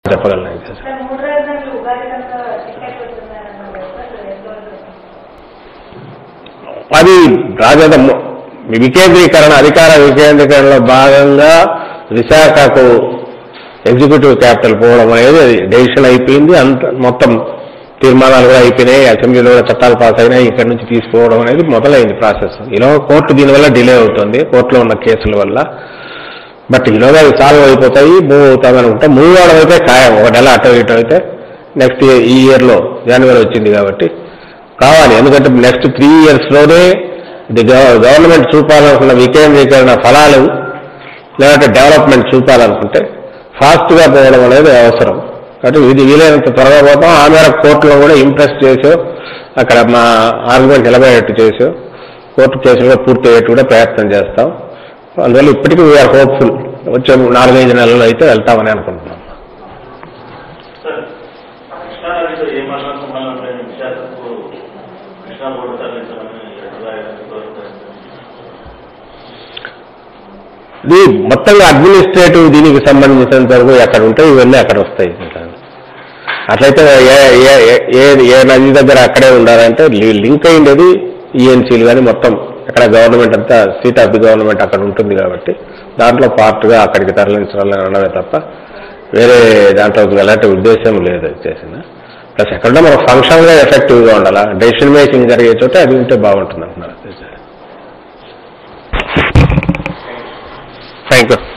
చెప్పగలను ఇంకా sir. Sir మూడు రాజధానులు ఉగాది కనుక టికెట్ పెడుతున్నారన్నారు కదా సార్ ఎంతవరకు అది రాజధాని వికేంద్రీకరణ అధికార వికేంద్రీకరణలో భాగంగా విశాఖకు ఎగ్జిక్యూటివ్ క్యాపిటల్ పోవడం అనేది డెసిషన్ అయిపోయింది అంత మొత్తం తీర్మానాలు కూడా అయిపోయినాయి అసెంబ్లీలో కూడా చట్టాలు పాస్ అయినాయి ఇక్కడి నుంచి తీసుకోవడం అనేది మొదలైంది ప్రాసెస్ ఈలోగా కోర్టు దీనివల్ల డిలే అవుతుంది కోర్టులో ఉన్న కేసుల వల్ల బట్ ఈలోగా అవి సాల్వ్ అయిపోతాయి మూవ్ అవుతామని అనుకుంటే మూవ్ అవడం అయితే ఖాయం ఒక నెల అటు ఇటు అయితే నెక్స్ట్ ఈ ఇయర్లో జనవరి వచ్చింది కాబట్టి కావాలి ఎందుకంటే నెక్స్ట్ త్రీ ఇయర్స్లోనే ఇది గవ- గవర్నమెంట్ చూపాలనుకున్న వికేంద్రీకరణ ఫలాలు లేదంటే డెవలప్మెంట్ చూపాలనుకుంటే ఫాస్ట్గా పోవడం అనేది అవసరం కాబట్టి ఇది వీలైనంత త్వరగా పోతాం ఆ మేరకు కోర్టులో కూడా ఇంప్రెస్ చేసో అక్కడ మా ఆర్గ్యుమెంట్ నిలబడేట్టు చేసో కోర్టు కేసులు కూడా పూర్తి అయ్యేట్టు కూడా ప్రయత్నం చేస్తాం అందువల్ల ఇప్పటికీ వీఆర్ హోప్ఫుల్ వచ్చే నాలుగైదు నెలల్లో అయితే వెళ్తామని అనుకుంటున్నాం సార్ కృష్ణా నదితో ఏ మాత్రం సంబంధం లేని విశాఖకు కృష్ణా బోర్డు తరలించాలని ఎట్లా కోరుతారు ఇది మొత్తంగా అడ్మినిస్ట్రేటివ్ దీనికి సంబంధించినంత వరకు ఎక్కడ ఉంటాయి ఇవన్నీ అక్కడ వస్తాయి అట్లయితే ఏ ఏ- ఏ- ఏ ఏ నది దగ్గర అక్కడే ఉండాలంటే లి- లింక్ అయిండేది ఈఎన్సీలు కానీ మొత్తం అక్కడ గవర్నమెంట్ అంతా సీట్ ఆఫ్ ది గవర్నమెంట్ అక్కడ ఉంటుంది కాబట్టి దాంట్లో పార్ట్గా అక్కడికి తరలించాలని అనడమే తప్ప వేరే దాంట్లోకి ఎలాంటి ఉద్దేశం లేదు అది చేసిన ప్లస్ ఎక్కడో మన ఫంక్షన్గా ఎఫెక్టివ్గా ఉండాలా డెసిషన్ మేకింగ్ జరిగే చోట అది ఉంటే బాగుంటుంది అంటున్నారు థ్యాంక్ యూ